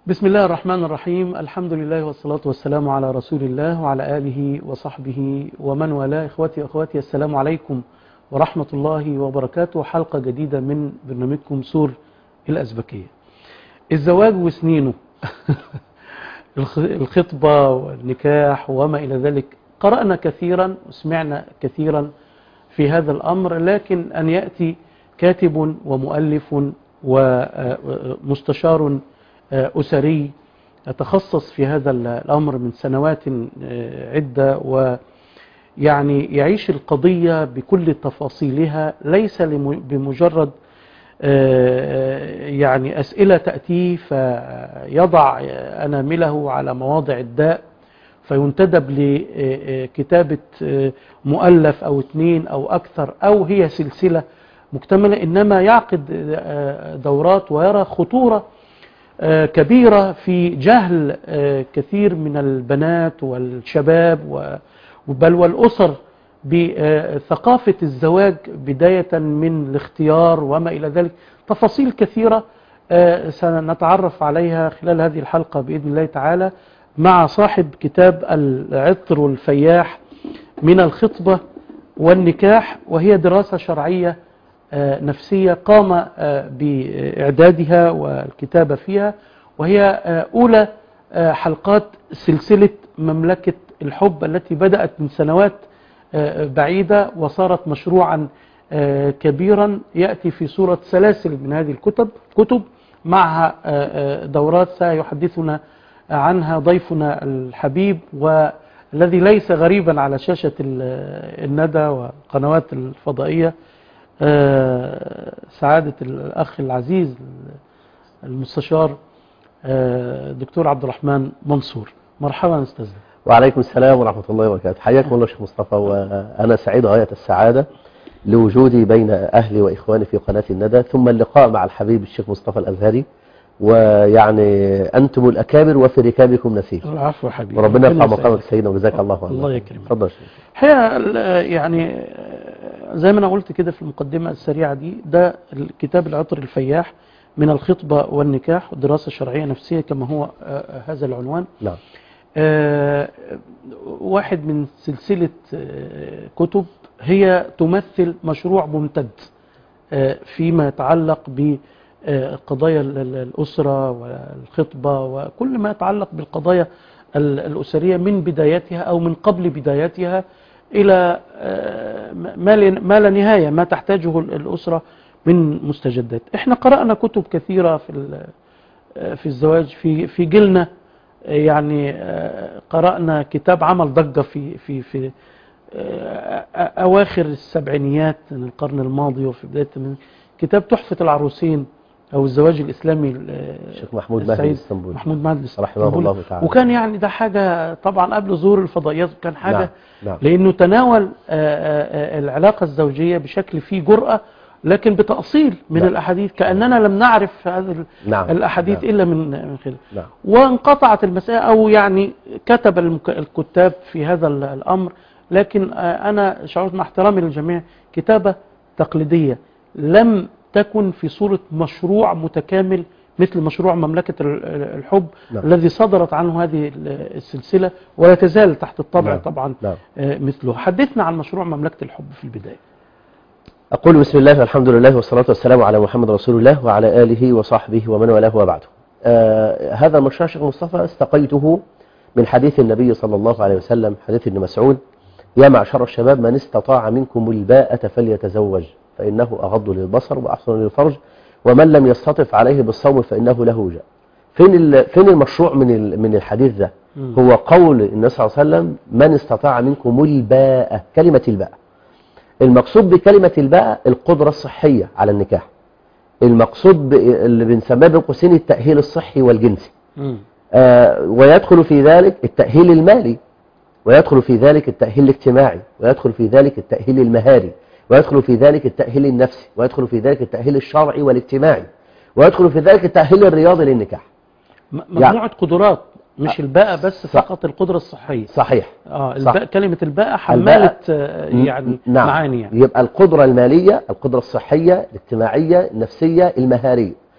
بسم الله الرحمن الرحيم الحمد لله والصلاة والسلام على رسول الله وعلى آله وصحبه ومن والاه إخوتي وأخواتي السلام عليكم ورحمة الله وبركاته حلقة جديدة من برنامجكم سور الأزبكية الزواج وسنينه الخطبة والنكاح وما إلى ذلك قرأنا كثيرا وسمعنا كثيرا في هذا الأمر لكن أن يأتي كاتب ومؤلف ومستشار أسري يتخصص في هذا الأمر من سنوات عدة ويعني يعيش القضية بكل تفاصيلها ليس بمجرد يعني أسئلة تأتيه فيضع أنامله على مواضع الداء فينتدب لكتابة مؤلف أو اثنين أو أكثر أو هي سلسلة مكتملة إنما يعقد دورات ويرى خطورة كبيرة في جهل كثير من البنات والشباب بل والأسر بثقافة الزواج بداية من الاختيار وما إلى ذلك تفاصيل كثيرة سنتعرف عليها خلال هذه الحلقة بإذن الله تعالى مع صاحب كتاب العطر الفياح من الخطبة والنكاح وهي دراسة شرعية نفسية قام بإعدادها والكتابة فيها وهي أولى حلقات سلسلة مملكة الحب التي بدأت من سنوات بعيدة وصارت مشروعا كبيرا يأتي في صورة سلاسل من هذه الكتب كتب معها دورات سيحدثنا عنها ضيفنا الحبيب والذي ليس غريبا على شاشة الندى والقنوات الفضائية سعادة الأخ العزيز المستشار دكتور عبد الرحمن منصور مرحبا أستاذ وعليكم السلام ورحمة الله وبركاته حياكم الله شيخ مصطفى وأنا سعيد غاية السعادة لوجودي بين أهلي وإخواني في قناة الندى ثم اللقاء مع الحبيب الشيخ مصطفى الأزهري ويعني أنتم الأكابر وفي ركابكم نسير العفو حبيبي وربنا يرفع مقامك سيدنا وجزاك الله خيرا الله يكرمك تفضل هي يعني زي ما أنا قلت كده في المقدمة السريعة دي ده الكتاب العطر الفياح من الخطبة والنكاح ودراسة شرعية نفسية كما هو هذا العنوان نعم واحد من سلسلة كتب هي تمثل مشروع ممتد فيما يتعلق بقضايا الأسرة والخطبة وكل ما يتعلق بالقضايا الأسرية من بدايتها أو من قبل بدايتها إلى ما لا نهاية ما تحتاجه الأسرة من مستجدات احنا قرأنا كتب كثيرة في في الزواج في في جيلنا يعني قرأنا كتاب عمل ضجة في في في أواخر السبعينيات من القرن الماضي وفي بداية كتاب تحفة العروسين أو الزواج الإسلامي الشيخ محمود مهدي الاسطنبولي محمود مهدي رحمه الله تعالى وكان يعني ده حاجة طبعا قبل ظهور الفضائيات كان حاجة نعم. نعم. لأنه تناول العلاقة الزوجية بشكل فيه جرأة لكن بتأصيل من نعم. الأحاديث كأننا لم نعرف هذه نعم. الأحاديث نعم. إلا من من خلال نعم. وانقطعت المسألة أو يعني كتب المك- الكتاب في هذا ال- الأمر لكن أنا شعرت مع احترامي للجميع كتابة تقليدية لم تكن في صورة مشروع متكامل مثل مشروع مملكة ال- ال- الحب نعم. الذي صدرت عنه هذه ال- السلسلة ولا تزال تحت الطبع نعم. طبعا نعم. آه، مثله حدثنا عن مشروع مملكة الحب في البداية أقول بسم الله والحمد لله والصلاة والسلام على محمد رسول الله وعلى آله وصحبه ومن والاه وبعده آه هذا المشروع شيخ مصطفى استقيته من حديث النبي صلى الله عليه وسلم حديث ابن مسعود يا معشر الشباب من استطاع منكم الباءة فليتزوج فإنه أغض للبصر وأحسن للفرج ومن لم يستطف عليه بالصوم فإنه له وجاء فين ال- فين المشروع من ال- من الحديث ده مم. هو قول النبي صلى الله عليه وسلم من استطاع منكم الباءة كلمة الباءة المقصود بكلمة الباءة القدرة الصحية على النكاح المقصود ب- اللي بنسميه بين قوسين التأهيل الصحي والجنسي مم. آه، ويدخل في ذلك التأهيل المالي ويدخل في ذلك التأهيل الاجتماعي ويدخل في ذلك التأهيل المهاري ويدخل في ذلك التأهيل النفسي ويدخل في ذلك التأهيل الشرعي والاجتماعي ويدخل في ذلك التأهيل الرياضي للنكاح م- مجموعة قدرات مش الباء بس صح. فقط القدرة الصحية صحيح اه صح. الباء كلمة الباء حمالة آه، م- يعني نعم. معاني يعني يبقى القدرة المالية القدرة الصحية الاجتماعية النفسية المهارية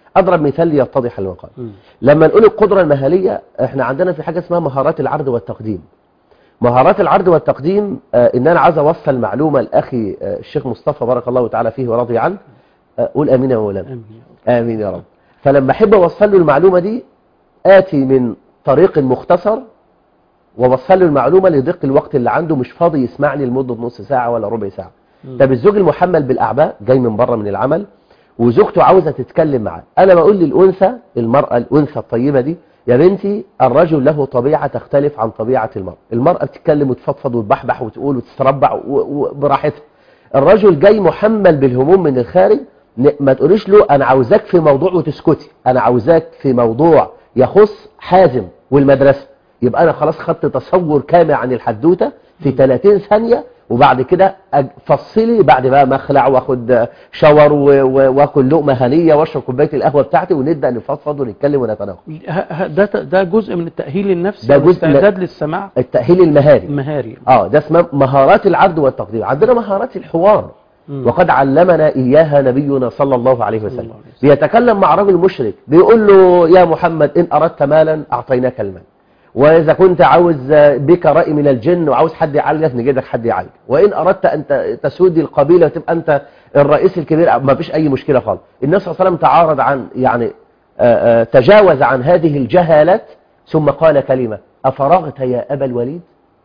اضرب مثال ليتضح المقال مم. لما نقول القدرة المهارية احنا عندنا في حاجة اسمها مهارات العرض والتقديم مهارات العرض والتقديم آه ان انا عايز اوصل معلومة لاخي آه الشيخ مصطفى بارك الله تعالى فيه ورضي عنه آه قول امين يا مولانا آمين يا رب. امين يا رب فلما احب اوصل له المعلومة دي اتي من طريق مختصر ووصل له المعلومة لضيق الوقت اللي عنده مش فاضي يسمعني لمدة نص ساعة ولا ربع ساعة مم. طب الزوج المحمل بالاعباء جاي من بره من العمل وزوجته عاوزه تتكلم معاه انا بقول للانثى المراه الانثى الطيبه دي يا بنتي الرجل له طبيعه تختلف عن طبيعه المراه المراه بتتكلم وتفضفض وتبحبح وتقول وتتربع و- و- براحتها الرجل جاي محمل بالهموم من الخارج ن- ما تقوليش له انا عاوزاك في موضوع وتسكتي انا عاوزاك في موضوع يخص حازم والمدرسه يبقى انا خلاص خدت تصور كامل عن الحدوته في 30 ثانيه وبعد كده أج- فصلي بعد بقى ما اخلع واخد شاور و- و- واكل لقمه هنيه واشرب كوبايه القهوه بتاعتي ونبدا نفضفض ونتكلم ونتناقش ه- ه- ده ده جزء من التأهيل النفسي ده جزء والاستعداد للسماع التاهيل المهاري المهاري اه ده اسمه مهارات العرض والتقديم عندنا مهارات الحوار مم. وقد علمنا إياها نبينا صلى الله عليه صلى وسلم الله عليه وسلم. بيتكلم مع رجل مشرك بيقول له يا محمد إن أردت مالا أعطيناك المال وإذا كنت عاوز بك رأي من الجن وعاوز حد يعالجك نجد لك حد يعالجك وإن أردت أن ت- تسود القبيلة وتبقى أنت الرئيس الكبير ما فيش أي مشكلة خالص النبي صلى الله عليه وسلم تعارض عن يعني آه، آه، تجاوز عن هذه الجهالات ثم قال كلمة أفرغت يا أبا الوليد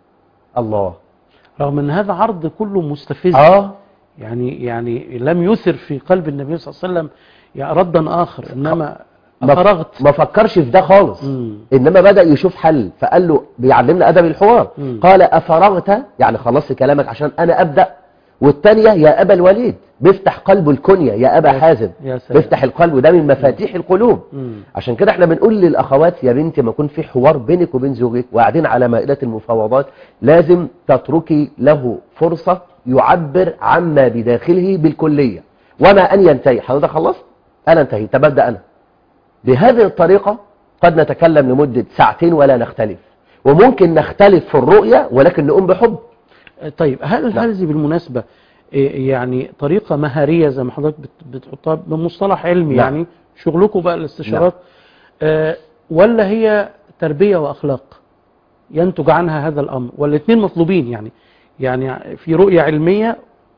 الله رغم ان هذا عرض كله مستفز آه يعني يعني لم يثر في قلب النبي صلى الله عليه وسلم يعني ردا اخر انما ما- فرغت ما فكرش في ده خالص مم. انما بدا يشوف حل فقال له بيعلمنا ادب الحوار مم. قال افرغت يعني خلصت كلامك عشان انا ابدا والثانيه يا ابا الوليد بيفتح قلبه الكنيه يا ابا يا- حازم يا سلام. بيفتح القلب وده من مفاتيح القلوب مم. عشان كده احنا بنقول للاخوات يا بنتي ما يكون في حوار بينك وبين زوجك وقاعدين على مائده المفاوضات لازم تتركي له فرصه يعبر عما بداخله بالكليه وما ان ينتهي حضرتك خلصت انا انتهيت طب ابدا انا بهذه الطريقة قد نتكلم لمدة ساعتين ولا نختلف وممكن نختلف في الرؤية ولكن نقوم بحب طيب هل نعم. هذه بالمناسبة إيه يعني طريقة مهارية زي ما حضرتك بت- بتحطها بمصطلح علمي نعم. يعني شغلكم بقى الاستشارات آه ولا هي تربية وأخلاق ينتج عنها هذا الأمر والاثنين مطلوبين يعني يعني في رؤية علمية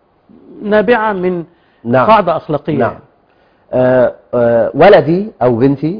نابعة من نعم قاعدة أخلاقية نعم يعني. آه آه ولدي أو بنتي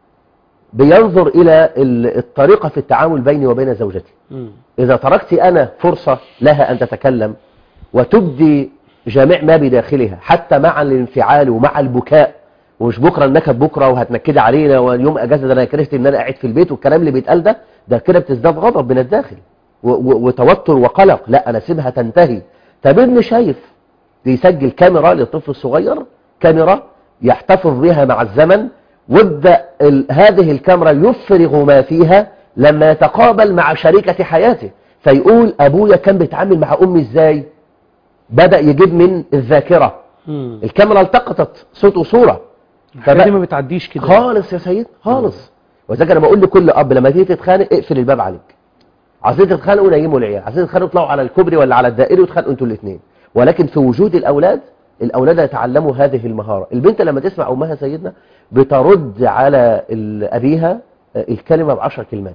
بينظر إلى ال- الطريقة في التعامل بيني وبين زوجتي مم. إذا تركت أنا فرصة لها أن تتكلم وتبدي جميع ما بداخلها حتى مع الانفعال ومع البكاء ومش بكره النكد بكره وهتنكدي علينا واليوم اجازه ده انا كرهت ان انا قاعد في البيت والكلام اللي بيتقال ده ده كده بتزداد غضب من الداخل و- و- وتوتر وقلق لا انا سيبها تنتهي طب ابني شايف بيسجل كاميرا للطفل الصغير كاميرا يحتفظ بها مع الزمن وابدا ال- هذه الكاميرا يفرغ ما فيها لما يتقابل مع شريكة حياته فيقول ابويا كان بيتعامل مع امي ازاي بدأ يجيب من الذاكرة مم. الكاميرا التقطت صوت وصورة الحاجات دي ما بتعديش كده خالص يا سيد خالص وذلك انا بقول لكل اب لما تيجي تتخانق اقفل الباب عليك عايزين تتخانقوا نيموا العيال عايزين تتخانقوا اطلعوا على الكوبري ولا على الدائري وتخانقوا انتوا الاثنين ولكن في وجود الاولاد الاولاد يتعلموا هذه المهاره البنت لما تسمع امها سيدنا بترد على ال- ابيها آه، الكلمه بعشر كلمات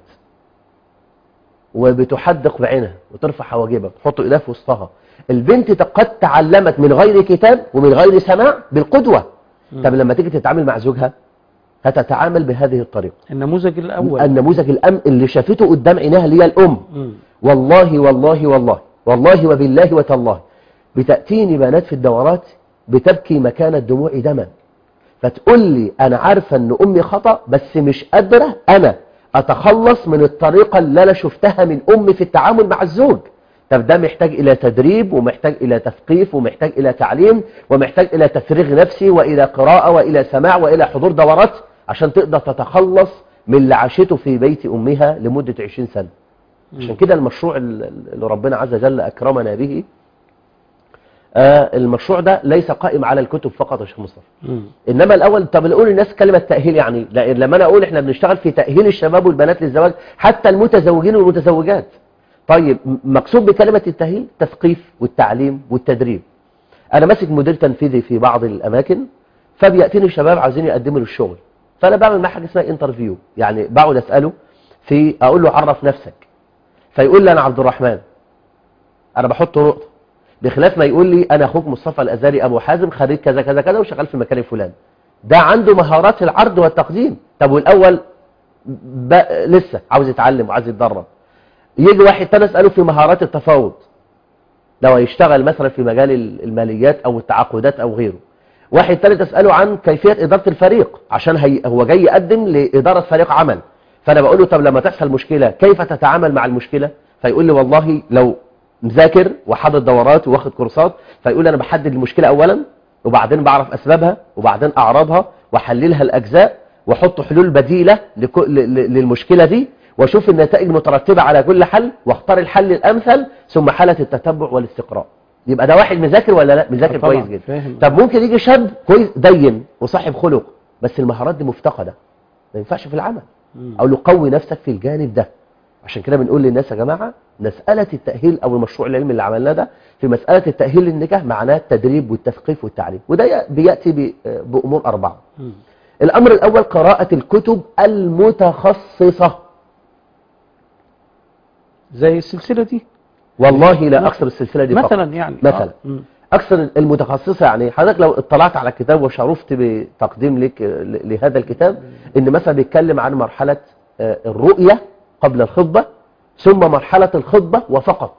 وبتحدق بعينها وترفع حواجبها وتحط ايدها في وسطها البنت قد تعلمت من غير كتاب ومن غير سماع بالقدوه طب لما تيجي تتعامل مع زوجها هتتعامل بهذه الطريقه النموذج الأول النموذج الأم اللي شافته قدام عينها اللي هي الأم مم. والله والله والله والله وبالله وتالله بتأتيني بنات في الدورات بتبكي مكان الدموع دما فتقول لي أنا عارفة أن أمي خطأ بس مش قادرة أنا أتخلص من الطريقة اللي أنا شفتها من أمي في التعامل مع الزوج طب ده محتاج إلى تدريب ومحتاج إلى تثقيف ومحتاج إلى تعليم ومحتاج إلى تفريغ نفسي وإلى قراءة وإلى سماع وإلى حضور دورات عشان تقدر تتخلص من اللي عاشته في بيت أمها لمدة 20 سنة عشان كده المشروع ال- اللي ربنا عز وجل أكرمنا به آه، المشروع ده ليس قائم على الكتب فقط يا شيخ مصطفى مم. انما الاول طب نقول للناس كلمه تاهيل يعني لا لما انا اقول احنا بنشتغل في تاهيل الشباب والبنات للزواج حتى المتزوجين والمتزوجات طيب م- مقصود بكلمه التاهيل التثقيف والتعليم والتدريب انا ماسك مدير تنفيذي في بعض الاماكن فبياتيني شباب عايزين يقدموا للشغل فانا بعمل معاه حاجه اسمها انترفيو يعني بقعد اساله في اقول له عرف نفسك فيقول لي انا عبد الرحمن انا بحط نقطه بخلاف ما يقول لي انا اخوك مصطفى الازاري ابو حازم خريج كذا كذا كذا وشغال في المكان الفلاني ده عنده مهارات العرض والتقديم طب والاول ب... لسه عاوز يتعلم وعايز يتدرب يجي واحد تاني اساله في مهارات التفاوض لو هيشتغل مثلا في مجال الماليات او التعاقدات او غيره واحد تالت اساله عن كيفيه اداره الفريق عشان هي... هو جاي يقدم لاداره فريق عمل فانا بقول له طب لما تحصل مشكله كيف تتعامل مع المشكله فيقول لي والله لو مذاكر وحاضر دورات واخد كورسات فيقول لي انا بحدد المشكله اولا وبعدين بعرف اسبابها وبعدين اعراضها واحللها الاجزاء واحط حلول بديله لكو... ل... ل... للمشكله دي واشوف النتائج المترتبه على كل حل واختار الحل الامثل ثم حاله التتبع والاستقراء يبقى ده واحد مذاكر ولا لا مذاكر طبعاً، كويس جدا فاهم. طب ممكن يجي شاب كويس دين وصاحب خلق بس المهارات دي مفتقده ما ينفعش في العمل مم. او له قوي نفسك في الجانب ده عشان كده بنقول للناس يا جماعه مساله التاهيل او المشروع العلمي اللي عملناه ده في مساله التاهيل للنجاح معناه التدريب والتثقيف والتعليم وده ي- بياتي ب- بامور اربعه مم. الامر الاول قراءه الكتب المتخصصه زي السلسلة دي والله لا مثلا- اكثر السلسله دي فقط. مثلا يعني مثلا. آه. مم. اكثر المتخصصه يعني حضرتك لو اطلعت على الكتاب وشرفت بتقديم لك ل- لهذا الكتاب ان مثلا بيتكلم عن مرحله آه، الرؤيه قبل الخطبه ثم مرحله الخطبه وفقط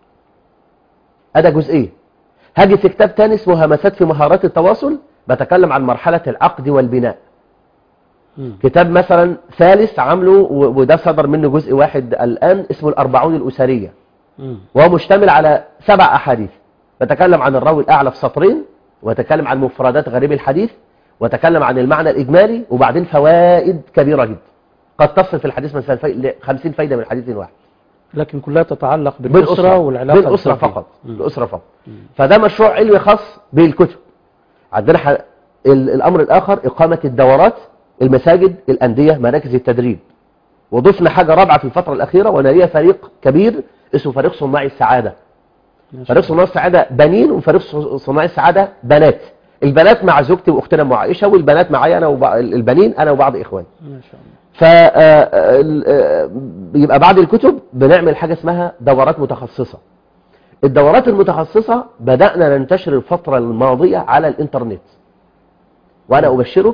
هذا جزئيه هاجي في كتاب تاني اسمه همسات في مهارات التواصل بتكلم عن مرحله العقد والبناء مم. كتاب مثلا ثالث عامله و- وده صدر منه جزء واحد الان اسمه الاربعون الاسريه مم. وهو مشتمل على سبع أحاديث بتكلم عن الراوي الأعلى في سطرين وتكلم عن مفردات غريب الحديث وتكلم عن المعنى الإجمالي وبعدين فوائد كبيرة جدا قد تصل في الحديث مثلا في- ل 50 فايدة من حديث واحد لكن كلها تتعلق بالأسرة والعلاقة بالأسرة الزوجية. فقط مم. الأسرة فقط فده مشروع علمي خاص بالكتب عندنا ح... ال- الأمر الآخر إقامة الدورات المساجد الأندية مراكز التدريب وضفنا حاجة رابعة في الفترة الأخيرة وأنا ليا فريق كبير اسمه فريق صناعي السعادة ما شاء فريق صناع السعادة بنين وفريق ص- صناع السعادة بنات البنات مع زوجتي واختنا ام عائشه والبنات معايا انا وبع... البنين انا وبعض اخواني الله. ما شاء الله ف آه، ال- آه، يبقى بعد الكتب بنعمل حاجه اسمها دورات متخصصه الدورات المتخصصه بدانا ننتشر الفتره الماضيه على الانترنت وانا ابشرك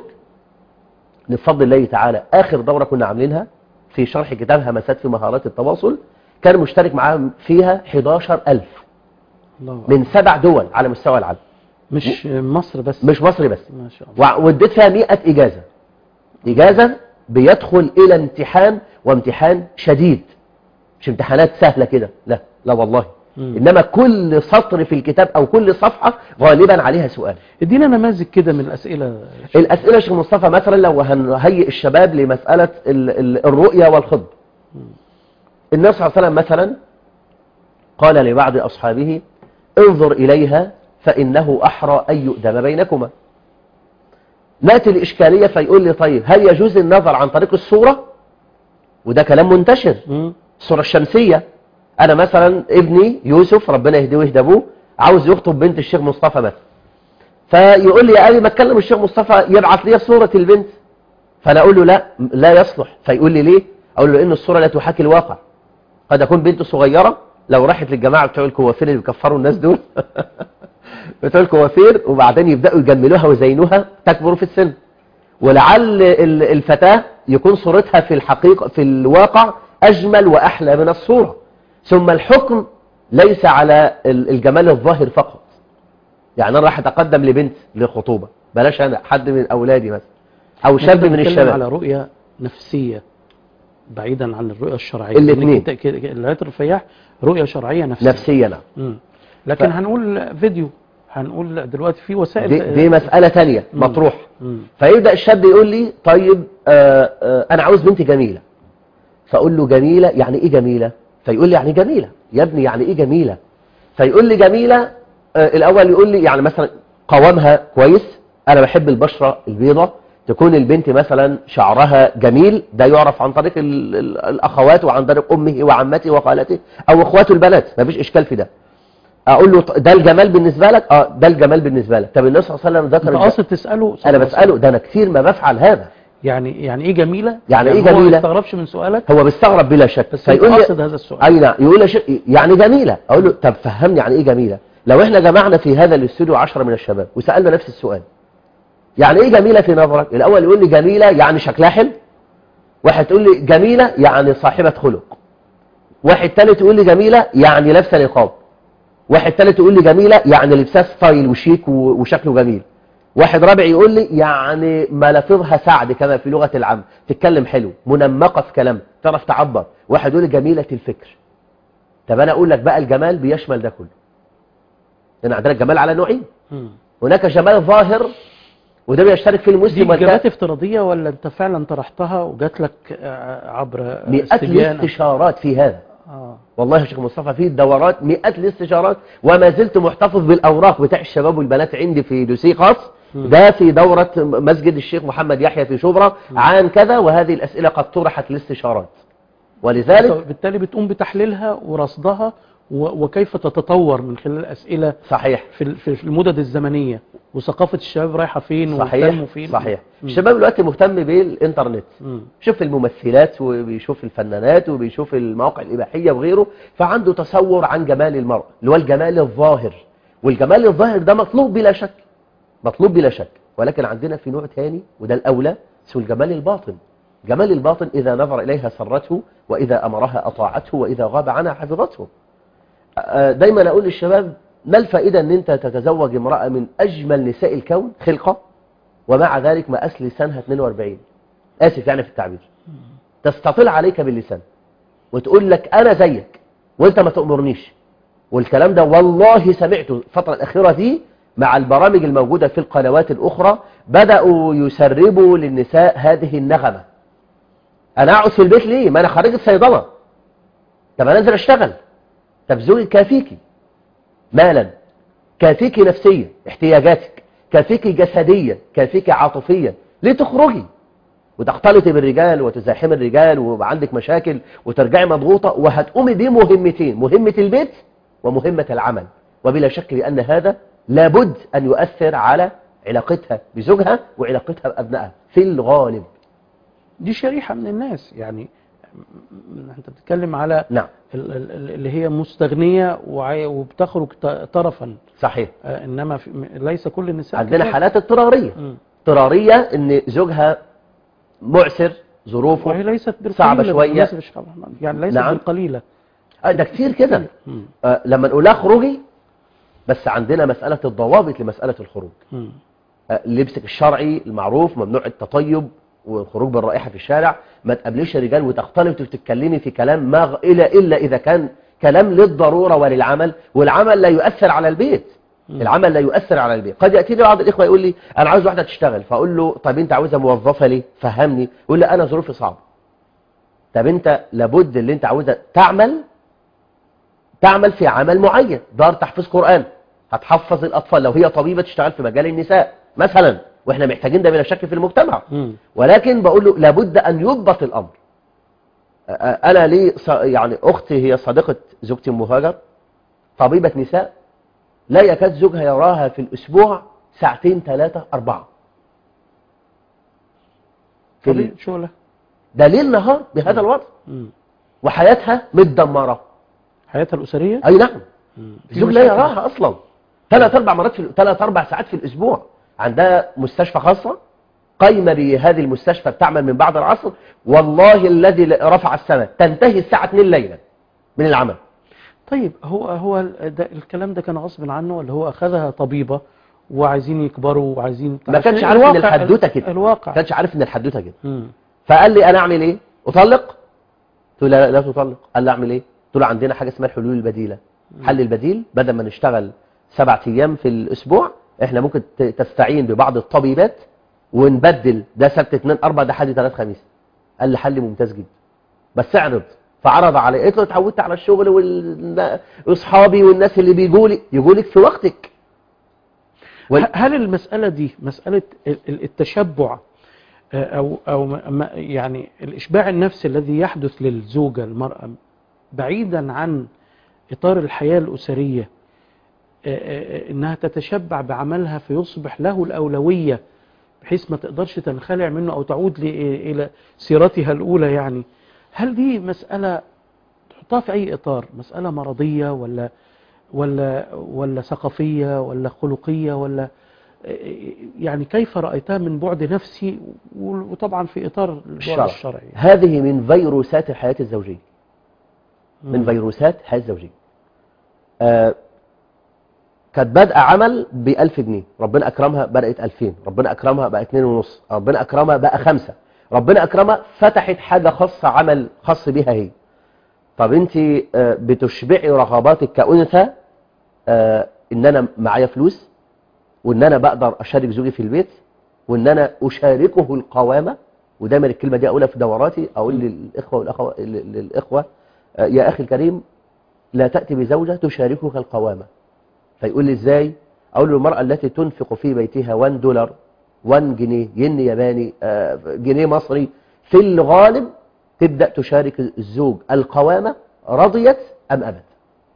بفضل الله تعالى اخر دوره كنا عاملينها في شرح كتاب همسات في مهارات التواصل كان مشترك معاهم فيها 11000 الله أكبر. من سبع دول على مستوى العالم مش مصر بس مش مصري بس ما شاء الله وع- واديت فيها 100 إجازة إجازة بيدخل إلى امتحان وامتحان شديد مش امتحانات سهلة كده لا لا والله مم. إنما كل سطر في الكتاب أو كل صفحة غالبا عليها سؤال ادينا نماذج كده من الأسئلة الأسئلة يا شيخ مصطفى مثلا لو هنهيئ الشباب لمسألة ال- ال- الرؤية والخطب النبي صلى الله عليه وسلم مثلا قال لبعض أصحابه انظر إليها فإنه أحرى أن يؤدم بينكما نأتي الإشكالية فيقول لي طيب هل يجوز النظر عن طريق الصورة وده كلام منتشر مم. الصورة الشمسية أنا مثلا ابني يوسف ربنا يهديه ويهدى أبوه عاوز يخطب بنت الشيخ مصطفى مثلا فيقول لي يا أبي ما اتكلم الشيخ مصطفى يبعث لي صورة البنت فأنا أقول له لا لا يصلح فيقول لي ليه أقول له إن الصورة لا تحاكي الواقع قد أكون بنت صغيرة لو راحت للجماعة بتوع الكوافير اللي بيكفروا الناس دول بتوع الكوافير وبعدين يبدأوا يجملوها ويزينوها تكبر في السن ولعل ال- الفتاة يكون صورتها في الحقيقة في الواقع أجمل وأحلى من الصورة ثم الحكم ليس على ال- الجمال الظاهر فقط يعني أنا راح أتقدم لبنت للخطوبة بلاش أنا حد من أولادي مثلا أو شاب إحنا من بنتكلم الشباب على رؤية نفسية بعيدا عن الرؤية الشرعية الاتنين. لأن كده- كده- العيادة الرفياح رؤية شرعية نفسية نفسيا نعم. مم. لكن ف- هنقول فيديو هنقول دلوقتي في وسائل دي, دي مسألة تانية مم. مطروح مم. فيبدأ الشاب يقول لي طيب آه آه أنا عاوز بنت جميلة فأقول له جميلة يعني إيه جميلة فيقول لي يعني جميلة يا ابني يعني إيه جميلة فيقول لي جميلة آه الأول يقول لي يعني مثلا قوامها كويس أنا بحب البشرة البيضة تكون البنت مثلا شعرها جميل ده يعرف عن طريق ال ال الأخوات وعن طريق أمه وعمته وخالته أو أخواته البنات مفيش إشكال في ده اقول له ط- ده الجمال بالنسبه لك اه ده الجمال بالنسبه لك طب النبي صلى الله عليه وسلم ذكر انت الج- قاصد تساله انا بساله ده انا كتير ما بفعل هذا يعني يعني ايه جميله يعني إيه هو ما جميلة؟ يستغربش من سؤالك هو بيستغرب بلا شك بس انت فيقول لي قاصد هذا السؤال اي نعم يقول لي شيء يعني جميله اقول له طب فهمني يعني ايه جميله لو احنا جمعنا في هذا الاستوديو 10 من الشباب وسالنا نفس السؤال يعني ايه جميله في نظرك الاول يقول لي جميله يعني شكلها حلو واحد تقول لي جميله يعني صاحبه خلق واحد ثالث يقول لي جميله يعني لابسه نقاب واحد ثالث يقول لي جميله يعني لبسها ستايل وشيك و- وشكله جميل واحد رابع يقول لي يعني ملافظها سعد كما في لغه العام تتكلم حلو منمقه في كلامها تعرف تعبر واحد يقول لي جميله الفكر طب انا اقول لك بقى الجمال بيشمل ده كله لان عندنا الجمال على نوعين مم. هناك جمال ظاهر وده بيشترك في دي المسلم اجابات والكافر افتراضيه ولا انت فعلا طرحتها وجات لك آه، عبر مئات استبيان الاستشارات في هذا اه والله يا شيخ مصطفى في دورات مئات الاستشارات وما زلت محتفظ بالاوراق بتاع الشباب والبنات عندي في دوسي خاص مم. ده في دورة مسجد الشيخ محمد يحيى في شبرا عن كذا وهذه الأسئلة قد طرحت الاستشارات ولذلك بالتالي بتقوم بتحليلها ورصدها و- وكيف تتطور من خلال اسئله صحيح في ال- في المدد الزمنيه وثقافه الشباب رايحه فين صحيح وبتنمو فين صحيح مم. الشباب دلوقتي مهتم بالإنترنت مم. شوف الممثلات وبيشوف الفنانات وبيشوف المواقع الإباحية وغيره فعنده تصور عن جمال المرأة اللي هو الجمال الظاهر والجمال الظاهر ده مطلوب بلا شك مطلوب بلا شك ولكن عندنا في نوع تاني وده الأولى اسمه الجمال الباطن جمال الباطن إذا نظر إليها سرته وإذا أمرها أطاعته وإذا غاب عنها حفظته آه، دايما أقول للشباب ما الفائدة أن أنت تتزوج امرأة من أجمل نساء الكون خلقة ومع ذلك مقاس لسانها 42 آسف يعني في التعبير تستطيل عليك باللسان وتقول لك أنا زيك وأنت ما تأمرنيش والكلام ده والله سمعته الفترة الأخيرة دي مع البرامج الموجودة في القنوات الأخرى بدأوا يسربوا للنساء هذه النغمة أنا أقعد في البيت ليه؟ ما أنا خريج الصيدلة طب أنا أنزل أشتغل طب زوجي كافيكي مالا كافيكي نفسيا احتياجاتك كافيكي جسديا كافيكي عاطفيا ليه تخرجي وتختلطي بالرجال وتزاحمي الرجال ويبقى عندك مشاكل وترجعي مضغوطة وهتقومي بمهمتين مهمة البيت ومهمة العمل وبلا شك لأن هذا لابد أن يؤثر على علاقتها بزوجها وعلاقتها بأبنائها في الغالب دي شريحه من الناس يعني م- انت بتتكلم على نعم ال- ال- ال- اللي هي مستغنيه وعي- وبتخرج ط- طرفا صحيح آه، انما في م- ليس كل النساء عندنا كذلك. حالات اضطرارية مم. اضطرارية ان زوجها معسر ظروفه وهي ليست بالقليله صعبة شوية. بالمناسبة يا شيخ عبد الرحمن. يعني ليست نعم. بالقليله آه، ده كتير كده مم. آه، لما نقول لها اخرجي بس عندنا مسألة الضوابط لمسألة الخروج مم. آه، لبسك الشرعي المعروف ممنوع التطيب والخروج بالرائحة في الشارع ما تقابليش رجال وتختلطي وتتكلمي في كلام ما غ- إلا إلا إذا كان كلام للضرورة وللعمل والعمل لا يؤثر على البيت مم. العمل لا يؤثر على البيت قد يأتيني بعض الإخوة يقول لي أنا عاوز واحدة تشتغل فأقول له طب أنت عاوزها موظفة ليه فهمني يقول لي أنا ظروفي صعبة طب أنت لابد اللي أنت عاوزها تعمل تعمل في عمل معين دار تحفيظ قرآن هتحفظ الأطفال لو هي طبيبة تشتغل في مجال النساء مثلا واحنا محتاجين ده بلا شك في المجتمع مم. ولكن بقول له لابد أن يضبط الأمر أ- أ- أنا لي ص- يعني أختي هي صديقة زوجتي أم مهاجر طبيبة نساء لا يكاد زوجها يراها في الأسبوع ساعتين ثلاثة أربعة في ال- طبيعي شغله ده ليل نهار بهذا الوضع مم. وحياتها متدمرة حياتها الاسريه أي نعم مم. في الزوج لا مشاكل. يراها اصلا ثلاث اربع مرات في ثلاث اربع ساعات في الاسبوع عندها مستشفى خاصه قايمه بهذه المستشفى بتعمل من بعد العصر والله الذي رفع السماء تنتهي الساعه 2 ليلا من العمل طيب هو هو ال- ده الكلام ده كان غصب عنه ولا هو اخذها طبيبه وعايزين يكبروا وعايزين ما كانش عشان عارف ان الواقع- الحدوته كده الواقع ما كانش عارف ان الحدوته كده مم. فقال لي انا اعمل ايه اطلق قلت له لا لا تطلق قال لي اعمل ايه قلت له عندنا حاجه اسمها الحلول البديله حل البديل بدل ما نشتغل سبعة ايام في الاسبوع احنا ممكن ت- تستعين ببعض الطبيبات ونبدل ده سبت اثنين اربع ده حد ثلاث خميس قال لي حل ممتاز جدا بس اعرض فعرض علي قلت له اتعودت على الشغل والنا- واصحابي والناس اللي بيجوا لي يجوا لك في وقتك وال- ه- هل المسألة دي مسألة ال- ال- التشبع آه، أو أو ما- ما- يعني الإشباع النفسي الذي يحدث للزوجة المرأة بعيدا عن إطار الحياة الأسرية آه، انها تتشبع بعملها فيصبح له الاولويه بحيث ما تقدرش تنخلع منه او تعود ل- الى سيرتها الاولى يعني هل دي مساله تحطها في اي اطار مساله مرضيه ولا ولا ولا ثقافيه ولا خلقيه ولا يعني كيف رايتها من بعد نفسي وطبعا في اطار البعد الشرع. الشرعي هذه من فيروسات الحياة الزوجية من مم. فيروسات الحياة الزوجية آه كانت بادئه عمل ب 1000 جنيه ربنا أكرمها بدأت 2000 ربنا أكرمها بقى 2 ونص ربنا أكرمها بقى 5 ربنا أكرمها فتحت حاجة خاصة عمل خاص بها هي طب انت آه، بتشبعي رغباتك كأنثى آه، ان انا معايا فلوس وان انا بقدر اشارك زوجي في البيت وان انا اشاركه القوامة ودايما الكلمة دي اقولها في دوراتي اقول للاخوة والاخوة للاخوة آه، يا اخي الكريم لا تأتي بزوجة تشاركك القوامة فيقول لي ازاي اقول له المرأة التي تنفق في بيتها 1 دولار 1 جنيه ين ياباني آه، جنيه مصري في الغالب تبدأ تشارك الزوج القوامة رضيت أم أبت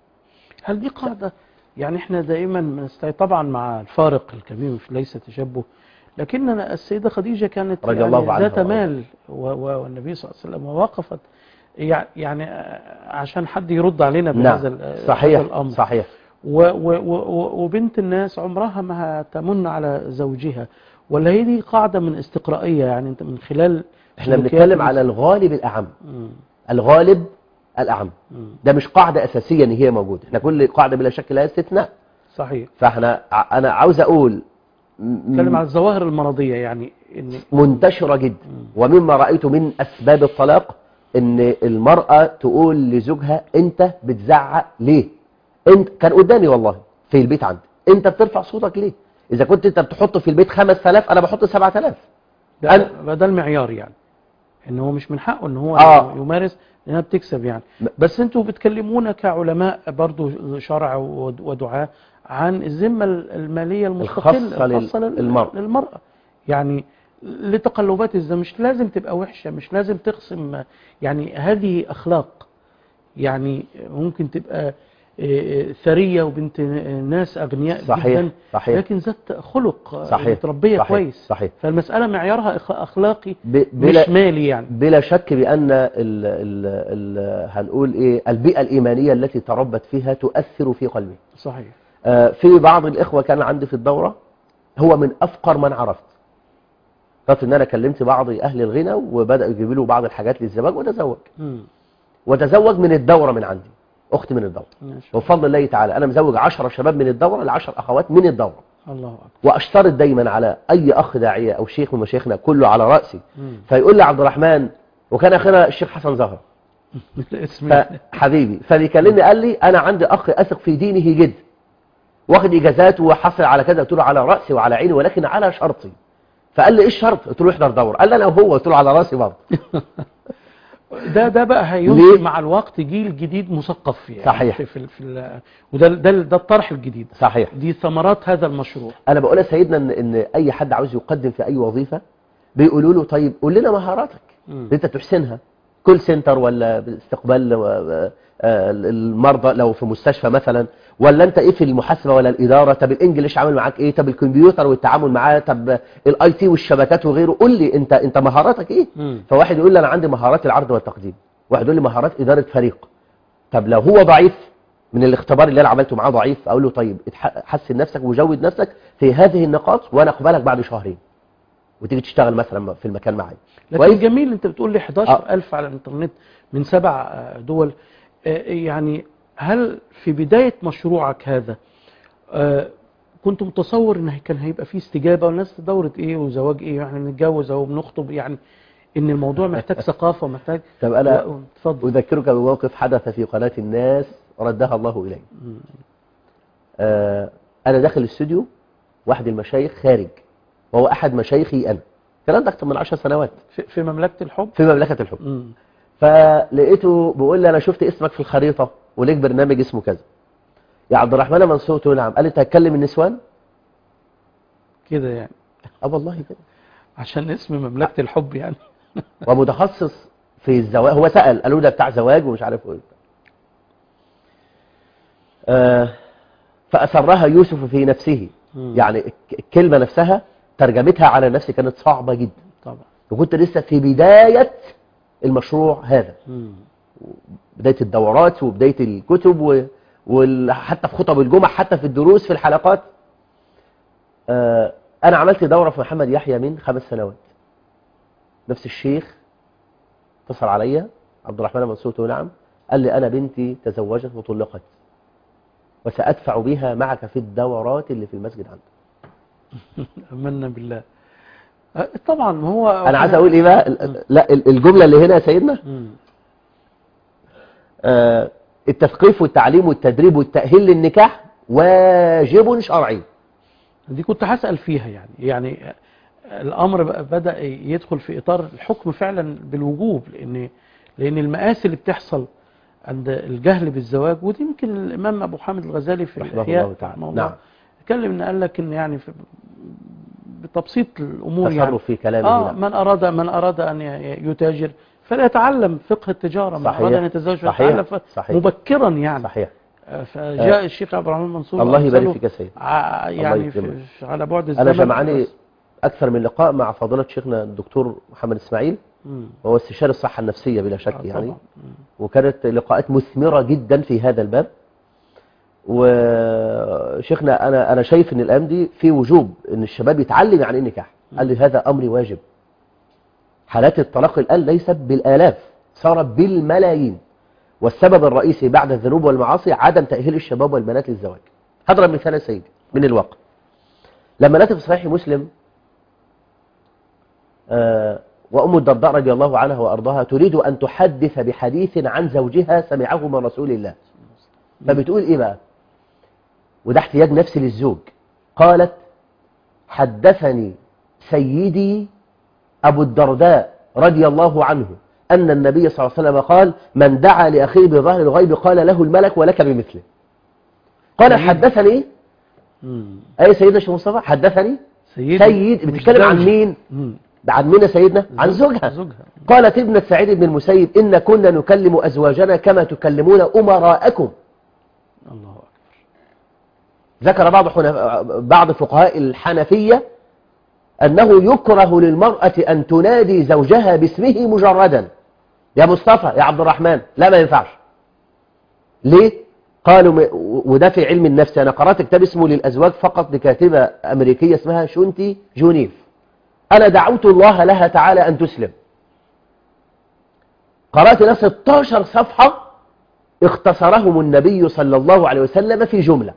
هل دي قاعدة يعني احنا دائما بنستعي طبعا مع الفارق الكبير ليس تشبه لكننا السيدة خديجة كانت رضي يعني الله عنها ذات وأرضاها. مال و- و- والنبي صلى الله عليه وسلم ووقفت يع- يعني آه، عشان حد يرد علينا بهذا ال- نعم هذا صحيح الأمر صحيح و و و وبنت الناس عمرها ما تمن على زوجها ولا هي دي قاعدة من استقرائية يعني انت من خلال احنا سلوكيات بنتكلم على الغالب الأعم مم. الغالب الأعم مم. ده مش قاعدة أساسية ان هي موجودة احنا كل قاعدة بلا شك لها استثناء صحيح فاحنا ع- انا عاوز اقول م- نتكلم على الظواهر المرضية يعني ان منتشرة جدا مم. ومما رأيته من أسباب الطلاق ان المرأة تقول لزوجها انت بتزعق ليه انت كان قدامي والله في البيت عندي انت بترفع صوتك ليه اذا كنت انت بتحط في البيت 5000 انا بحط 7000 ده, أنا- ده المعيار يعني ان هو مش من حقه ان هو آه. يمارس لانها بتكسب يعني م- بس انتوا بتكلمونا كعلماء برضو شرع ود- ودعاء عن الذمة المالية المستقلة الخاصة لل- الخاصة لل- للمرأة. للمرأة يعني لتقلبات الزمن مش لازم تبقى وحشة مش لازم تقسم يعني هذه أخلاق يعني ممكن تبقى آه، ثرية وبنت ناس أغنياء صحيح جدا صحيح لكن ذات خلق صحيح متربية صحيح كويس صحيح فالمسألة معيارها أخ- أخلاقي ب- مش بلا مالي يعني بلا شك بأن ال ال ال هنقول إيه البيئة الإيمانية التي تربت فيها تؤثر في قلبه صحيح آه، في بعض الإخوة كان عندي في الدورة هو من أفقر من عرفت قلت إن أنا كلمت بعض أهل الغنى وبدأوا يجيبوا له بعض الحاجات للزواج وتزوج مم. وتزوج من الدورة من عندي أخت من الدورة ماشي. وبفضل الله تعالى أنا مزوج 10 شباب من الدورة لعشر أخوات من الدورة الله أكبر وأشترط دايما على أي أخ داعية أو شيخ من مشايخنا كله على رأسي مم. فيقول لي عبد الرحمن وكان أخيرا الشيخ حسن زهر الاسم فحبيبي فبيكلمني قال لي انا عندي اخ اثق في دينه جدا واخد اجازات وحصل على كذا قلت له على راسي وعلى عيني ولكن على شرطي فقال لي ايه الشرط قلت له احضر دوره قال لي انا وهو قلت له على راسي برضه ده ده بقى هينشئ ليه؟ مع الوقت جيل جديد مثقف يعني صحيح. في في, في ال- وده ده ده الطرح الجديد صحيح دي ثمرات هذا المشروع انا بقول يا سيدنا ان, إن اي حد عاوز يقدم في اي وظيفه بيقولوا له طيب قول لنا مهاراتك مم. اللي انت تحسنها كول سنتر ولا استقبال آه، آه، المرضى لو في مستشفى مثلا ولا انت ايه في المحاسبه ولا الاداره طب الانجليش عامل معاك ايه طب الكمبيوتر والتعامل معاه طب الاي تي والشبكات وغيره قول لي انت انت مهاراتك ايه مم. فواحد يقول لي انا عندي مهارات العرض والتقديم واحد يقول لي مهارات اداره فريق طب لو هو ضعيف من الاختبار اللي انا عملته معاه ضعيف اقول له طيب اتح- حسن نفسك وجود نفسك في هذه النقاط وانا اقبلك بعد شهرين وتيجي تشتغل مثلا في المكان معايا لكن كويس؟ جميل انت بتقول لي 11000 على الانترنت من سبع آه، دول آه، يعني هل في بداية مشروعك هذا آه، كنت متصور ان كان هيبقى فيه استجابة والناس دورة ايه وزواج ايه احنا بنتجوز او بنخطب يعني ان الموضوع محتاج ثقافة ومحتاج طب انا لا، اتفضل أذكرك بموقف حدث في قناة الناس ردها الله إلي مم. آه أنا داخل الاستوديو واحد المشايخ خارج وهو أحد مشايخي أنا الكلام ده أكثر من عشر سنوات في, في مملكة الحب في مملكة الحكم مم. فلقيته بيقول لي أنا شفت اسمك في الخريطة وليك برنامج اسمه كذا يا عبد الرحمن منصور قلت له نعم قال لي أنت هتكلم النسوان كده يعني اه والله كده عشان اسم مملكة الحب يعني ومتخصص في الزواج هو سأل قالوا ده بتاع زواج ومش عارف ايه آه فأسرها يوسف في نفسه مم. يعني الك- الكلمة نفسها ترجمتها على نفسي كانت صعبة جدا طبعا وكنت لسه في بداية المشروع هذا مم. بداية الدورات وبداية الكتب و... وحتى في خطب الجمعة حتى في الدروس في الحلقات آه أنا عملت دورة في محمد يحيى من خمس سنوات نفس الشيخ اتصل عليا عبد الرحمن منصور قلت له نعم قال لي أنا بنتي تزوجت وطلقت وسأدفع بها معك في الدورات اللي في المسجد عندك امنا بالله أه، طبعا ما هو أنا عايز أقول إيه بقى ال- لا ال- الجملة اللي هنا يا سيدنا مم. آه، التثقيف والتعليم والتدريب والتأهيل للنكاح واجب شرعي دي كنت هسأل فيها يعني يعني الأمر بقى بدأ يدخل في إطار الحكم فعلا بالوجوب لأن لأن المآسي اللي بتحصل عند الجهل بالزواج ودي يمكن الإمام أبو حامد الغزالي في رحمه الإحياء الله تعالى. رحمه الله نعم. اتكلم إن قال لك إن يعني في بتبسيط الأمور يعني تصرف في كلامه آه نعم. من أراد من أراد أن ي- يتاجر فليتعلم فقه التجارة من صحيح. أراد أن يتزوج صحيح. فليتعلم ف- صحيح. مبكرا يعني صحيح آه، فجاء الشيخ عبد الرحمن منصور الله يبارك وأرسله فيك يا سيد ع- يعني يكرمك. في على بعد الزمن أنا جمعني بس- أكثر من لقاء مع فضيلة شيخنا الدكتور محمد إسماعيل مم. وهو استشاري الصحة النفسية بلا شك آه، يعني طبعاً. مم. وكانت لقاءات مثمرة جدا في هذا الباب وشيخنا أنا أنا شايف إن الأيام دي في وجوب إن الشباب يتعلم يعني إيه نكاح قال لي هذا أمر واجب حالات الطلاق الآن ليست بالآلاف صارت بالملايين والسبب الرئيسي بعد الذنوب والمعاصي عدم تأهيل الشباب والبنات للزواج هضرب مثال يا سيدي من الواقع لما نأتي في صحيح مسلم آه، وأم الدرداء رضي الله عنها وأرضاها تريد أن تحدث بحديث عن زوجها سمعه من رسول الله فبتقول إيه بقى وده احتياج نفسي للزوج قالت حدثني سيدي أبو الدرداء رضي الله عنه أن النبي صلى الله عليه وسلم قال من دعا لأخيه بظهر الغيب قال له الملك ولك بمثله قال سيدي. حدثني مم. أي سيدنا شيخ مصطفى حدثني سيدي سيد مش بتتكلم عن زوجي. مين مم. عن مين يا سيدنا عن زوجها زوجها قالت ابنة سعيد بن المسيب إن كنا نكلم أزواجنا كما تكلمون أمراءكم الله أكبر ذكر بعض حنف... بعض فقهاء الحنفية أنه يكره للمرأة أن تنادي زوجها باسمه مجردا يا مصطفى يا عبد الرحمن لا ما ينفعش ليه؟ قالوا م... وده في علم النفس أنا قرأت كتاب اسمه للأزواج فقط لكاتبة أمريكية اسمها شونتي جونيف أنا دعوت الله لها تعالى أن تسلم قرأت لها 16 صفحة اختصرهم النبي صلى الله عليه وسلم في جملة